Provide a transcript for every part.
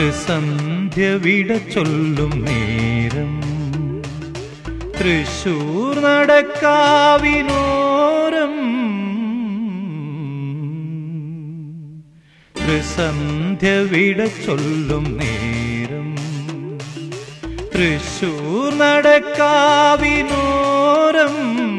ത്രിസന്ധ്യ വിട ചൊല്ലും നേരം തൃശൂർ നടക്കാവിനോരം ത്രിസന്ധ്യ വിട ചൊല്ലും നേരം തൃശൂർ നടക്കാവിനോരം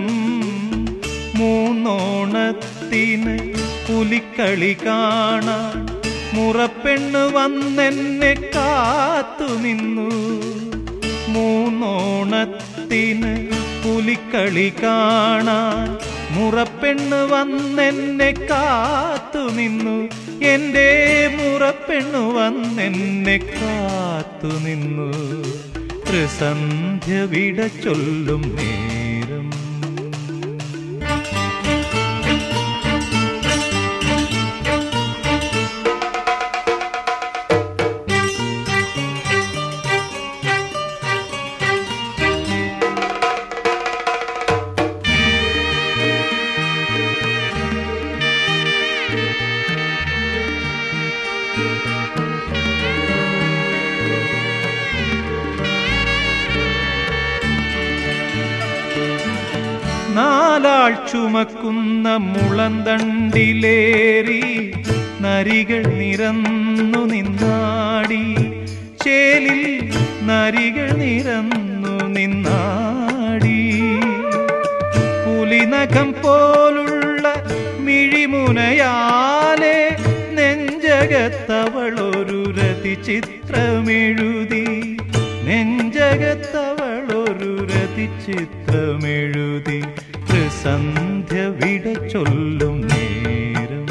മൂന്നോണത്തിന് പുലിക്കളി കാണാൻ മുറപ്പെണ്ണ് വന്നെന്നെ കാത്തു നിന്നു മൂന്നോണത്തിന് പുലിക്കളി കാണാൻ മുറപ്പെണ്ണ് വന്നെന്നെ കാത്തു നിന്നു എൻ്റെ മുറപ്പെണ്ണു വന്നെന്നെ കാത്തു നിന്നു ത്രിസന്ധ്യ വിട ചൊല്ലും നേരം നാലാൾ ചുമക്കുന്ന മുളന്തണ്ടിലേറി നരികൾ നിരന്നു നിന്നാടി ചേലിൽ നരികൾ നിരന്നു നിന്നാടി പുലിനഖം പോലുള്ള മിഴിമുനയാലെ നെഞ്ചകത്തവളൊരു രതി ചിത്രമെഴുതി നെഞ്ചകത്തവളൊരു രതി ചിത്രമെഴുതി ത്രിസന്ധ്യ വിട ചൊല്ലും നേരം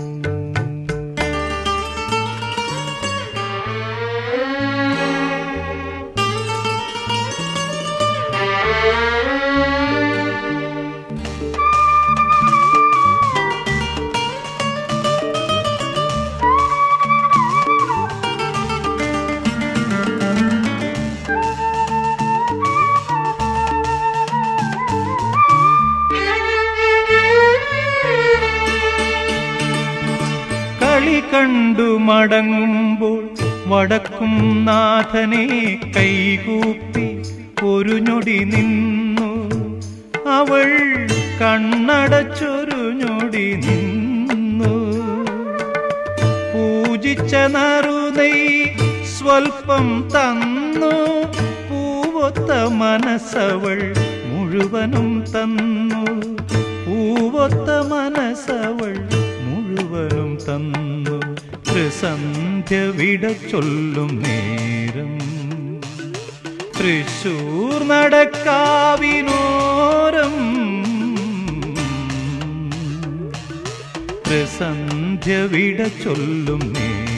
കളി കണ്ടു മടങ്ങുമ്പോൾ വടക്കും നാഥനെ കൈകൂപ്പി ഒരു ഞൊടി നിന്നു അവൾ കണ്ണടച്ചൊരു ഞൊടി നിന്നു പൂജിച്ച നറുനൈ സ്വൽപ്പം തന്നു പൂവൊത്ത മനസ്സവൾ മുഴുവനും തന്നു പൂവൊത്ത മനസ്സവൾ മുഴുവനും തന്നു ത്രിസന്ധ്യ വിട ചൊല്ലും നേരം തൃശൂർ നടക്കാവിനോരം ത്രിസന്ധ്യ വിട ചൊല്ലും നേരം